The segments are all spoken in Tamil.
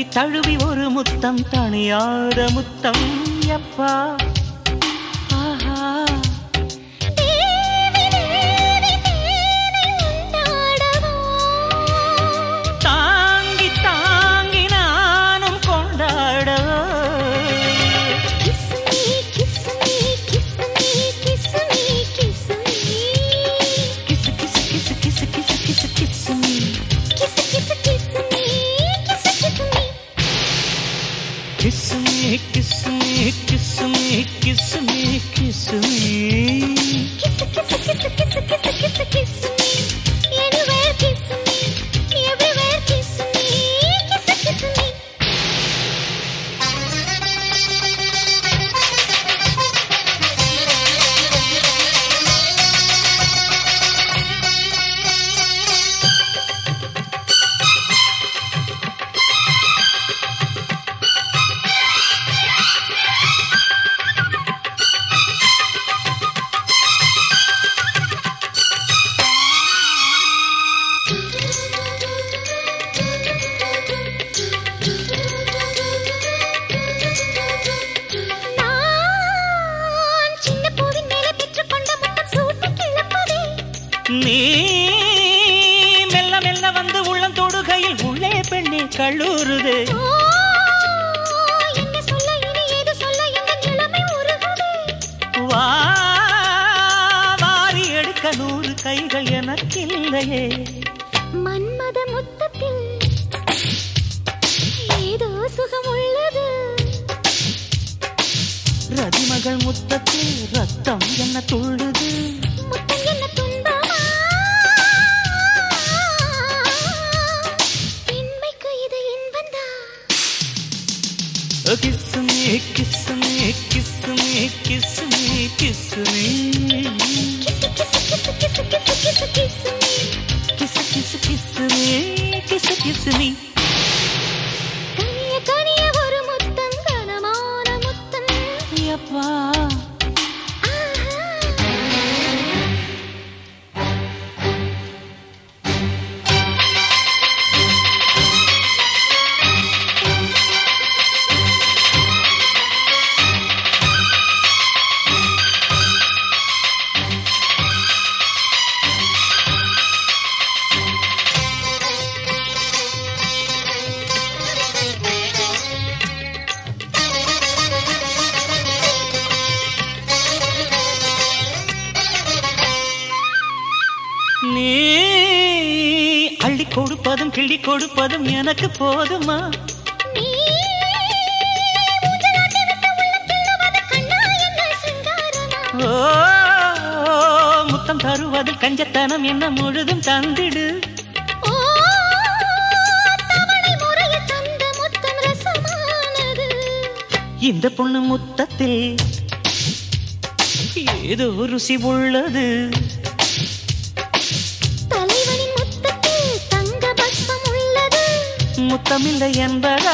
தழுவி தழுவி ஒரு முத்தம் தணியாத முத்தம் எப்பா ஆஹா தேவி தேவி தேனை உண்டாடவா தாங்கி தாங்கி நானும் கொண்டாட Kiss me, kiss me, kiss me, kiss me, kiss me. கிசு கிசு கிசு கிசு கிசு கிசு கிசு நீ Kiss, kiss, kiss me, kiss, kiss me. Kiss me kiss me kiss me kiss me kiss me Kiss, kiss, kiss, kiss, kiss, kiss, kiss me. Anywhere kiss me, everywhere kiss me, kiss, kiss me. நான் சின்ன பூவின் மேலே பெற்றுக்கொண்ட முத்தம் சூட்டை கிளப்பதே நீ மெல்ல மெல்ல வந்து உள்ளம் தொடுகையில் உள்ளே பெண்ணே கல்லூருது ஓ, என்ன சொல்ல இனி ஏது சொல்ல எந்த நிலைமை உருகுதே வா வாரி எடுக்க நூறு கைகள் எனக்கில்லையே மன்மத முத்தத்தில் ஏதோ சுகம் உள்ளது ரதிமகள் முத்தத்தில் ரத்தம் என்ன துள்ளுது முத்தம் என்ன துன்பமா பெண்மைக்கு இது இன்பந்தா கிசுமி கிசுமி கிசுமி கிசுமி கிசுமி கிசு கிசு கிசு கிசு கிசு கிசு கிசு கிசு கிசு கிசுமி கிசு கிசுமி கனிய கனிய ஒரு முத்தம் கனமான முத்தம் அப்பா ஆஹா நீ அள்ளி கொடுப்பதும் கிள்ளி கொடுப்பதும் எனக்கு போதுமா நீ ஊஞ்சலாட்டி விட்டு உள்ளம் கிள்ளுவது கண்ணா என்ன சிங்காரமா ஓ முத்தம் தருவது கஞ்சத்தனம் என்ன முழுதும் தந்திடு ஓ தவணை முறைய தந்த முத்தம் ரசமானது இந்த பொண்ணு முத்தத்தில் ஏதோ ருசி உள்ளது தலைவனின் முத்தத்தில் தங்க பஸ்மம் உள்ளது முத்தமில்லை என்பதா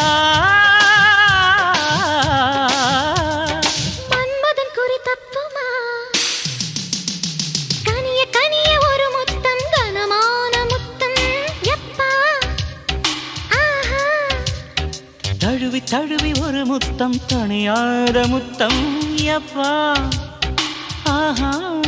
மன்மதன் குறி தப்புமா கனிய கனிய ஒரு முத்தம் கனமான முத்தம் எப்பா ஆஹா தழுவி தழுவி ஒரு முத்தம் தணியாத முத்தம் எப்பா ஆஹா